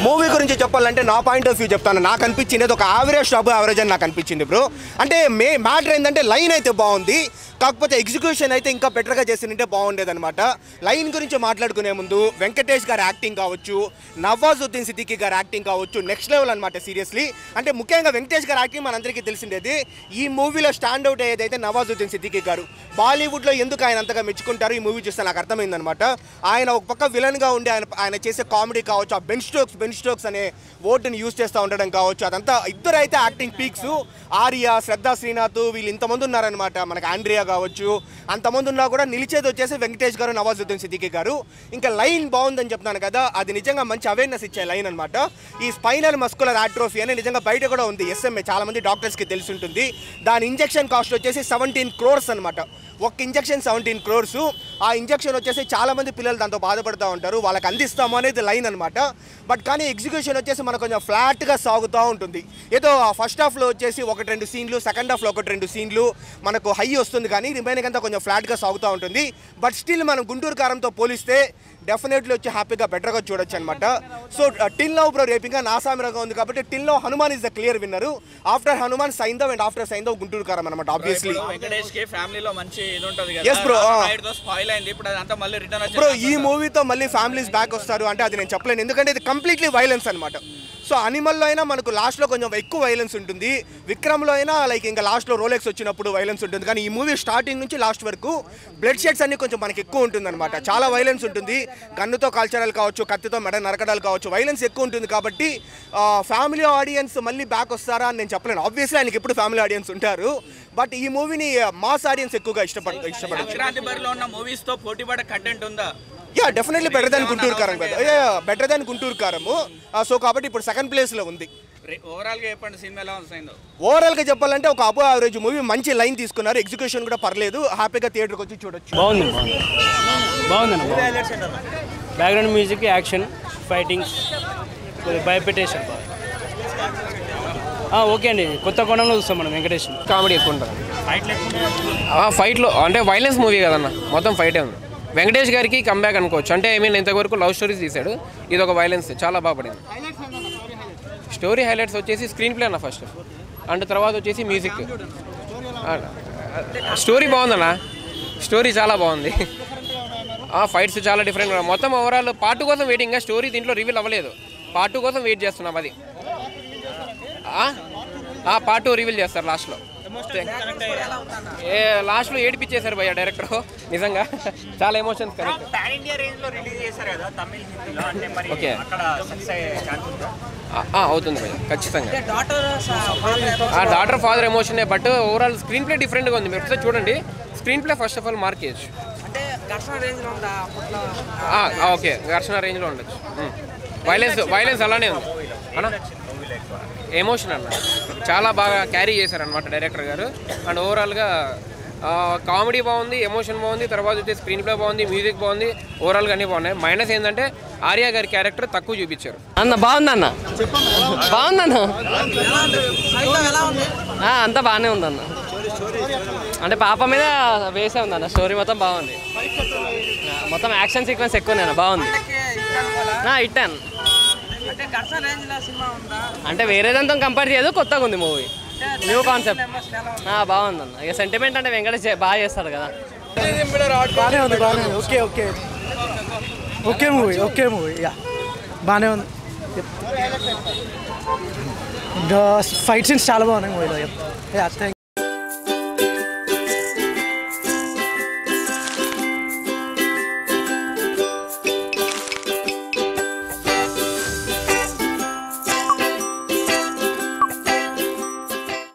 Movie గురించి చెప్పాలంటే నా పాయింట్ ఆఫ్ వ్యూ చెప్తాను నాకు అనిపించింది అది ఒక యావరేజ్ అబ్ యావరేజ్ అని నాకు అనిపించింది బ్రో అంటే మే మ్యాటర్ ఏంటంటే లైన్ అయితే బాగుంది కాకపోతే ఎగ్జిక్యూషన్ అయితే ఇంకా బెటర్గా చేసిందంటే బాగుండేది అనమాట లైన్ గురించి మాట్లాడుకునే ముందు వెంకటేష్ గారి యాక్టింగ్ కావచ్చు నవాజుద్దీన్ సిద్దికి గారి యాక్టింగ్ కావచ్చు నెక్స్ట్ లెవెల్ అనమాట సీరియస్లీ అంటే ముఖ్యంగా వెంకటేష్ గారి యాక్టింగ్ మనందరికీ తెలిసిందేది ఈ మూవీలో స్టాండ్ అవుట్ అయ్యేదైతే నవాజుద్దీన్ సిద్దికి గారు బాలీవుడ్లో ఎందుకు ఆయన అంతగా మెచ్చుకుంటారు ఈ మూవీ చూస్తే నాకు అర్థమైందనమాట ఆయన ఒక పక్క విలన్గా ఉండి ఆయన ఆయన చేసే కామెడీ కావచ్చు ఆ బెన్ స్టోక్స్ బెన్ స్టోక్స్ అనే వర్డ్ని యూజ్ చేస్తూ ఉండడం కావచ్చు అదంతా ఇద్దరు అయితే యాక్టింగ్ పీక్స్ ఆర్య శ్రద్ధా శ్రీనాథ్ వీళ్ళు ఇంతమంది ఉన్నారనమాట మనకి ఆండ్రియా కావచ్చు అంతమంది ఉన్నా కూడా నిలిచేది వచ్చేసి వెంకటేష్ గారు నవాజుద్దీన్ సిద్దికి గారు ఇంకా లైన్ బాగుందని చెప్తున్నాను కదా అది నిజంగా మంచి అవేర్నెస్ ఇచ్చే లైన్ అనమాట ఈ స్పైనల్ మస్కులర్ ఆట్రోఫీ అని నిజంగా బయట కూడా ఉంది ఎస్ఎంఏ చాలా మంది డాక్టర్స్కి తెలిసి ఉంటుంది దాని ఇంజెక్షన్ కాస్ట్ వచ్చేసి సెవెంటీన్ క్రోర్స్ అనమాట ఒక ఇంజెక్షన్ సెవెంటీన్ క్రోర్స్ ఆ ఇంజెక్షన్ వచ్చేసి చాలా మంది పిల్లలు దాంతో బాధపడుతూ ఉంటారు వాళ్ళకి అందిస్తాము అనేది లైన్ అనమాట బట్ కానీ ఎగ్జిక్యూషన్ వచ్చేసి మనకు కొంచెం ఫ్లాట్గా సాగుతూ ఉంటుంది ఏదో ఫస్ట్ హాఫ్లో వచ్చేసి ఒకటి రెండు సీన్లు సెకండ్ హాఫ్లో ఒకటి రెండు సీన్లు మనకు హై వస్తుంది కానీ రిమైనింగ్ అంతా కొంచెం ఫ్లాట్గా సాగుతూ ఉంటుంది బట్ స్టిల్ మనం గుంటూరు కారంతో పోలిస్తే డెఫినెట్లీ వచ్చి హ్యాపీగా బెటర్గా చూడొచ్చు అనమాట సో టిల్ నౌ బ్రో రేపింగ్గా నాసామిరగా ఉంది కాబట్టి till now Hanuman is the clear winner after Hanuman Saindhav and after Saindhav Guntur Kaaram అనమాట ఆబ్వియస్లీ వెంకటేష్ కి ఫ్యామిలీలో మంచి ఇది ఉంటది Yes, bro. Ah. తో స్పాయిల్ అయింది ఇప్పుడు అదంతా మళ్ళీ రిటర్న్ బ్రో ఈ మూవీతో మళ్ళీ ఫ్యామిలీస్ బ్యాక్ వస్తారు అంటే అది నేను చెప్పలేను ఎందుకంటే ఇది కంప్లీట్లీ వైలెన్స్ అనమాట సో అనిమల్లో అయినా మనకు లాస్ట్లో కొంచెం ఎక్కువ వైలెన్స్ ఉంటుంది విక్రమ్లో అయినా లైక్ ఇంకా లాస్ట్లో రోలెక్స్ వచ్చినప్పుడు వైలెన్స్ ఉంటుంది కానీ ఈ మూవీ స్టార్టింగ్ నుంచి లాస్ట్ వరకు బ్లడ్ షెడ్స్ అన్ని కొంచెం మనకి ఎక్కువ ఉంటుంది అనమాట చాలా వైలెన్స్ ఉంటుంది గన్నుతో కాల్చడాలు కావచ్చు కత్తితో మెడ నరకడాలు కావచ్చు వైలెన్స్ ఎక్కువ ఉంటుంది కాబట్టి ఫ్యామిలీ ఆడియన్స్ మళ్ళీ బ్యాక్ వస్తారా అని నేను చెప్పలేను ఆబ్వియస్లీ ఆయనకి ఎప్పుడు ఫ్యామిలీ ఆడియన్స్ ఉంటారు బట్ ఈ మూవీని మాస్ ఆడియన్స్ ఎక్కువగా ఇష్టపడ ఇష్టపడచ్చు సంక్రాంతి బరిలో ఉన్న మూవీస్ తో పోటీ పడే కంటెంట్ ఉందా yeah definitely better than Guntur Kaaram కదా యా బెటర్ దాన్ గుంటూరు కారము సో కాబట్టి ఇప్పుడు సెకండ్ ప్లేస్లో ఉంది ఓవరాల్ గా చెప్పండి సినిమా ఎలా ఉంది సైందో ఓవరాల్గా చెప్పాలంటే ఒక అబో యావరేజ్ మూవీ మంచి లైన్ తీసుకున్నారు ఎగ్జిక్యూషన్ కూడా పర్లేదు హ్యాపీగా థియేటర్కి వచ్చి చూడొచ్చు బాగుంది బాగుంది బాగుంది బ్యాక్గ్రౌండ్ మ్యూజిక్ యాక్షన్ ఫైటింగ్స్ భయపెట్టేసాం ఓకే అండి కొత్త కోణంలో చూస్తాం మనం వెంకటేష్ కామెడీ ఎక్కువ ఉంటుంది ఆ, ఫైట్లో అంటే వైలెన్స్ మూవీ కదన్న మొత్తం ఫైటే ఉంది వెంకటేష్ గారికి కంబ్యాక్ అనుకోవచ్చు అంటే ఐ మీన్ ఇంతవరకు లవ్ స్టోరీస్ తీశాడు ఇది ఒక వైలెన్స్ చాలా బాగా పడింది స్టోరీ హైలైట్స్ వచ్చేసి స్క్రీన్ ప్లే అన్న ఫస్ట్ అండ్ తర్వాత వచ్చేసి మ్యూజిక్ స్టోరీ బాగుందన్న స్టోరీ చాలా బాగుంది ఆ ఫైట్స్ చాలా డిఫరెంట్ మొత్తం ఓవరాల్ పార్ట్ కోసం వెయిటింగ్ స్టోరీ దీంట్లో రివీల్ అవ్వలేదు పార్ట్ కోసం వెయిట్ చేస్తున్నాం అది ఆ పార్ట్ టూ రివీల్ చేస్తారు లాస్ట్లో ఏ లాస్ట్లో ఏడిపించేశారు భయ్య డైరెక్టర్ నిజంగా చాలా emotions connect pan India range లో రిలీజ్ చేశారు కదా తమిళ హిందీలో అంటే మరి Okay. అక్కడ సక్సెస్ అయ్యే ఛాన్స్ ఉందా అవుతుంది భయ్య ఖచ్చితంగా ఆ డాటర్ ఫాదర్ ఎమోషనే బట్ ఓవరాల్ స్క్రీన్ ప్లే డిఫరెంట్గా ఉంది మీరు ఒకసారి చూడండి screenplay first of all mark చేయొచ్చు అంటే ఘర్షణ రేంజ్ లో ఉందా అప్పట్లో ఓకే ఘర్షణ రేంజ్లో ఉండొచ్చు వైలెన్స్ వైలెన్స్ అలానే ఉంది అన్న ఎమోషన్ అన్న చాలా బాగా క్యారీ చేశారనమాట డైరెక్టర్ గారు అండ్ ఓవరాల్గా కామెడీ బాగుంది ఎమోషన్ బాగుంది తర్వాత వచ్చే స్క్రీన్ ప్లే బాగుంది మ్యూజిక్ బాగుంది ఓవరాల్గా అన్నీ బాగున్నాయి మైనస్ ఏంటంటే ఆర్య గారి క్యారెక్టర్ తక్కువ చూపించారు అన్న బాగుందన్న బాగుందన్న సైతం ఎలా ఉంది ఆ, అంతా బాగానే ఉందన్న అంటే పాప మీద వేసే ఉందన్న స్టోరీ మొత్తం బాగుంది ఆ, మొత్తం యాక్షన్ సీక్వెన్స్ ఎక్కువనే అన్న బాగుంది ఇట్టాను అంటే ఘర్షణ రేంజ్ లో సినిమా ఉందా అంటే వేరే దాంతో కంపేర్ చేయదు కొత్తగా ఉంది మూవీ న్యూ కాన్సెప్ట్ ఎమోషన్ ఎలా ఉంది బాగుందన్న ఇక సెంటిమెంట్ అంటే వెంకటేష్ చే- బాగా చేస్తాడు కదా బాగానే ఉంది బాగానే ఉంది okay okay okay movie okay movie yeah బాగానే ఉంది ఫైట్ సీన్స్ చాలా బాగున్నాయి మూవీలో యా థ్యాంక్